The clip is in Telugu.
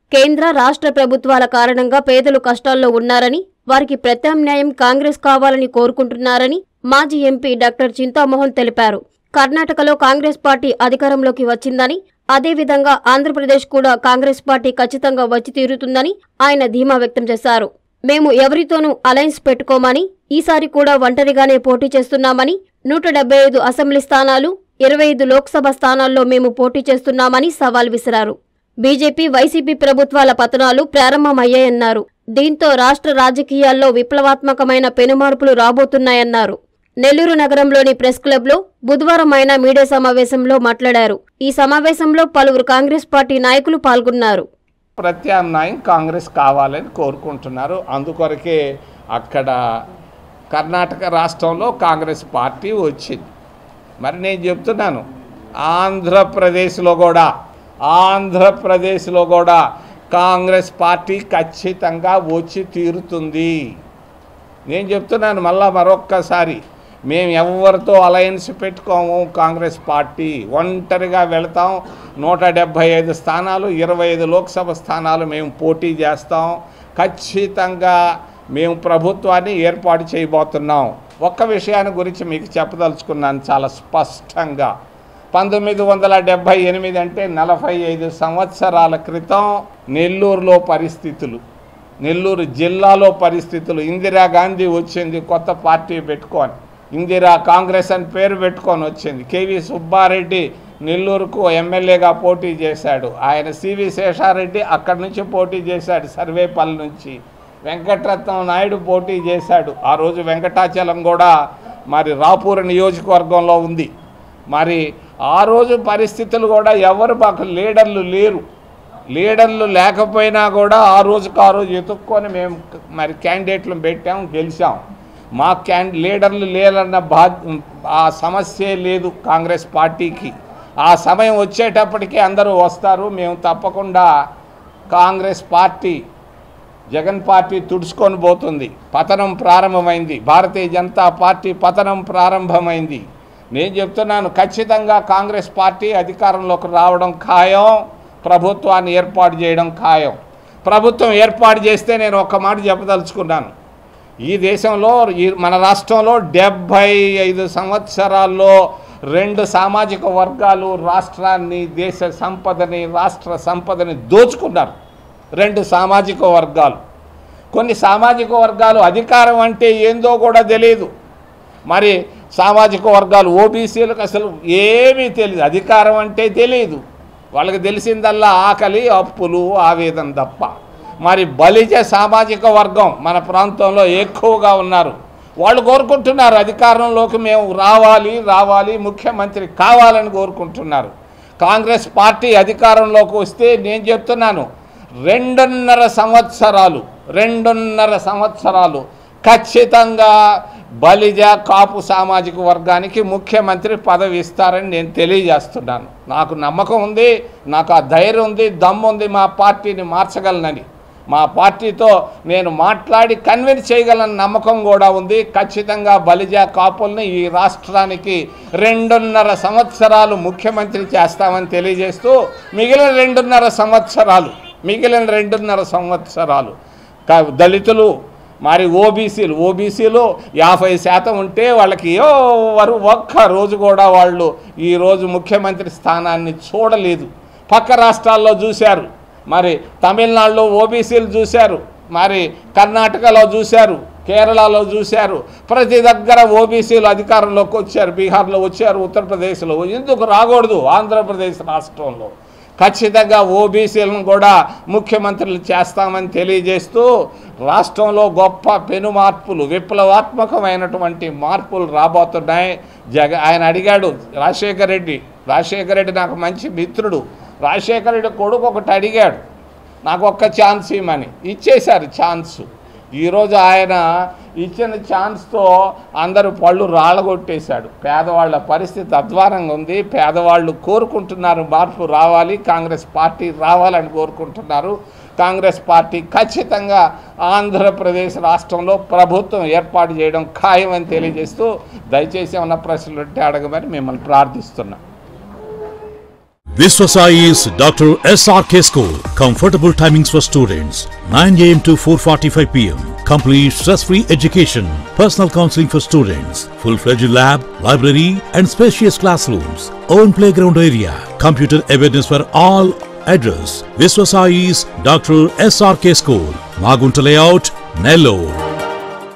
కేంద్ర రాష్ట్ర ప్రభుత్వాల కారణంగా పేదలు కష్టాల్లో ఉన్నారని వారికి ప్రత్యామ్నాయం కాంగ్రెస్ కావాలని కోరుకుంటున్నారని మాజీ ఎంపీ డాక్టర్ చింతామోహన్ తెలిపారు కర్ణాటకలో కాంగ్రెస్ పార్టీ అధికారంలోకి వచ్చిందని అదేవిధంగా ఆంధ్రప్రదేశ్ కూడా కాంగ్రెస్ పార్టీ ఖచ్చితంగా వచ్చి తీరుతుందని ఆయన ధీమా వ్యక్తం చేశారు మేము ఎవరితోనూ అలయన్స్ పెట్టుకోమని ఈసారి కూడా ఒంటరిగానే పోటీ చేస్తున్నామని నూట డెబ్బై ఐదు అసెంబ్లీ స్థానాలు ఇరవై ఐదు లోక్సభ స్థానాల్లో మేము పోటీ చేస్తున్నామని సవాల్ విసిరారు బీజేపీ వైసీపీ ప్రభుత్వాల పతనాలు ప్రారంభమయ్యాయన్నారు దీంతో రాష్ట్ర రాజకీయాల్లో విప్లవాత్మకమైన పెనుమార్పులు రాబోతున్నాయన్నారు నెల్లూరు నగరంలోని ప్రెస్ క్లబ్లో బుధవారం ఆయన మీడియా సమావేశంలో మాట్లాడారు ఈ సమావేశంలో పలువురు కాంగ్రెస్ పార్టీ నాయకులు పాల్గొన్నారు ప్రత్యామ్నాయం కాంగ్రెస్ కావాలని కోరుకుంటున్నారు అందుకొరకే అక్కడ కర్ణాటక రాష్ట్రంలో కాంగ్రెస్ పార్టీ వచ్చింది మరి నేను చెప్తున్నాను ఆంధ్రప్రదేశ్లో కూడా ఆంధ్రప్రదేశ్లో కూడా కాంగ్రెస్ పార్టీ ఖచ్చితంగా వచ్చి తీరుతుంది నేను చెప్తున్నాను మళ్ళా మరొక్కసారి మేము ఎవరితో అలయన్స్ పెట్టుకోము కాంగ్రెస్ పార్టీ ఒంటరిగా వెళతాం నూట డెబ్భై ఐదు స్థానాలు ఇరవై ఐదు లోక్సభ స్థానాలు మేము పోటీ చేస్తాం ఖచ్చితంగా మేము ప్రభుత్వాన్ని ఏర్పాటు చేయబోతున్నాం ఒక్క విషయాన్ని గురించి మీకు చెప్పదలుచుకున్నాను చాలా స్పష్టంగా పంతొమ్మిది వందల డెబ్భై ఎనిమిది అంటే నలభై ఐదు సంవత్సరాల క్రితం నెల్లూరులో పరిస్థితులు నెల్లూరు జిల్లాలో పరిస్థితులు ఇందిరాగాంధీ వచ్చింది కొత్త పార్టీ పెట్టుకొని ఇందిరా కాంగ్రెస్ అని పేరు పెట్టుకొని వచ్చింది కేవి సుబ్బారెడ్డి నెల్లూరుకు ఎమ్మెల్యేగా పోటీ చేశాడు ఆయన సివి శేషారెడ్డి అక్కడి నుంచి పోటీ చేశాడు సర్వేపల్లి నుంచి వెంకటరత్నం నాయుడు పోటీ చేశాడు ఆ రోజు వెంకటాచలం కూడా మరి రాపూర్ నియోజకవర్గంలో ఉంది మరి ఆ రోజు పరిస్థితులు కూడా ఎవరు మాకు లీడర్లు లేరు లీడర్లు లేకపోయినా కూడా ఆ రోజుకు ఆ రోజు ఎత్తుక్కొని మేము మరి క్యాండిడేట్లను పెట్టాం గెలిచాం మా క్యాన్ లీడర్లు లేరన్న బా ఆ సమస్యే లేదు కాంగ్రెస్ పార్టీకి ఆ సమయం వచ్చేటప్పటికి అందరూ వస్తారు మేము తప్పకుండా కాంగ్రెస్ పార్టీ జగన్ పార్టీ తుడుచుకొని పోతుంది పతనం ప్రారంభమైంది భారతీయ జనతా పార్టీ పతనం ప్రారంభమైంది నేను చెప్తున్నాను ఖచ్చితంగా కాంగ్రెస్ పార్టీ అధికారంలోకి రావడం ఖాయం ప్రభుత్వాన్ని ఏర్పాటు చేయడం ఖాయం ప్రభుత్వం ఏర్పాటు చేస్తే నేను ఒక్క మాట చెప్పదలుచుకున్నాను ఈ దేశంలో ఈ మన రాష్ట్రంలో డెబ్భై ఐదు సంవత్సరాల్లో రెండు సామాజిక వర్గాలు రాష్ట్రాన్ని దేశ సంపదని రాష్ట్ర సంపదని దోచుకున్నారు రెండు సామాజిక వర్గాలు కొన్ని సామాజిక వర్గాలు అధికారం అంటే ఏందో కూడా తెలియదు మరి సామాజిక వర్గాలు ఓబీసీలకు అసలు ఏమీ తెలియదు అధికారం అంటే తెలియదు వాళ్ళకి తెలిసిందల్లా ఆకలి అప్పులు ఆవేదన తప్ప మరి బలిజ సామాజిక వర్గం మన ప్రాంతంలో ఎక్కువగా ఉన్నారు వాళ్ళు కోరుకుంటున్నారు అధికారంలోకి మేము రావాలి రావాలి ముఖ్యమంత్రి కావాలని కోరుకుంటున్నారు కాంగ్రెస్ పార్టీ అధికారంలోకి వస్తే నేను చెప్తున్నాను రెండున్నర సంవత్సరాలు రెండున్నర సంవత్సరాలు ఖచ్చితంగా బలిజ కాపు సామాజిక వర్గానికి ముఖ్యమంత్రి పదవి ఇస్తారని నేను తెలియజేస్తున్నాను నాకు నమ్మకం ఉంది నాకు ఆ ధైర్యం ఉంది దమ్ము ఉంది మా పార్టీని మార్చగలనని మా పార్టీతో నేను మాట్లాడి కన్విన్స్ చేయగలన నమ్మకం కూడా ఉంది ఖచ్చితంగా బలిజ కాపుల్ని ఈ రాష్ట్రానికి రెండున్నర సంవత్సరాలు ముఖ్యమంత్రి చేస్తామని తెలియజేస్తూ మిగిలిన రెండున్నర సంవత్సరాలు మిగిలిన రెండున్నర సంవత్సరాలు క- దళితులు మరి ఓబీసీలు ఓబీసీలు యాభై శాతం ఉంటే వాళ్ళకి ఎవరు ఒక్క రోజు కూడా వాళ్ళు ఈరోజు ముఖ్యమంత్రి స్థానాన్ని చూడలేదు పక్క రాష్ట్రాల్లో చూశారు మరి తమిళనాడులో ఓబీసీలు చూశారు మరి కర్ణాటకలో చూశారు కేరళలో చూశారు ప్రతి దగ్గర ఓబీసీలు అధికారంలోకి వచ్చారు బీహార్లో వచ్చారు ఉత్తరప్రదేశ్లో ఎందుకు రాకూడదు ఆంధ్రప్రదేశ్ రాష్ట్రంలో ఖచ్చితంగా ఓబీసీలను కూడా ముఖ్యమంత్రులు చేస్తామని తెలియజేస్తూ రాష్ట్రంలో గొప్ప పెను మార్పులు విప్లవాత్మకమైనటువంటి మార్పులు రాబోతున్నాయి జగ ఆయన అడిగాడు రాజశేఖర రెడ్డి రాజశేఖర రెడ్డి నాకు మంచి మిత్రుడు రాజశేఖర రెడ్డి కొడుకు ఒకటి అడిగాడు నాకు ఒక్క ఛాన్స్ ఇవ్వమని ఇచ్చేశారు ఛాన్స్ ఈరోజు ఆయన ఇచ్చిన ఛాన్స్తో అందరూ పళ్ళు రాళ్ళగొట్టేశాడు పేదవాళ్ళ పరిస్థితి అధ్వానంగా ఉంది పేదవాళ్ళు కోరుకుంటున్నారు మార్పు రావాలి కాంగ్రెస్ పార్టీ రావాలని కోరుకుంటున్నారు కాంగ్రెస్ పార్టీ ఖచ్చితంగా ఆంధ్రప్రదేశ్ రాష్ట్రంలో ప్రభుత్వం ఏర్పాటు చేయడం ఖాయమని తెలియజేస్తూ దయచేసి ఏమన్నా ప్రశ్నలు ఉంటే అడగమని మిమ్మల్ని ప్రార్థిస్తున్నాం Viswasai is Dr. SRK School. Comfortable timings for students 9 am to 4:45 pm. Complete stress-free education. Personal counseling for students. Full-fledged lab, library, and spacious classrooms. Own playground area. Computer awareness for all. Address Viswasai's Dr. SRK School. Magunta Layout, Nellore.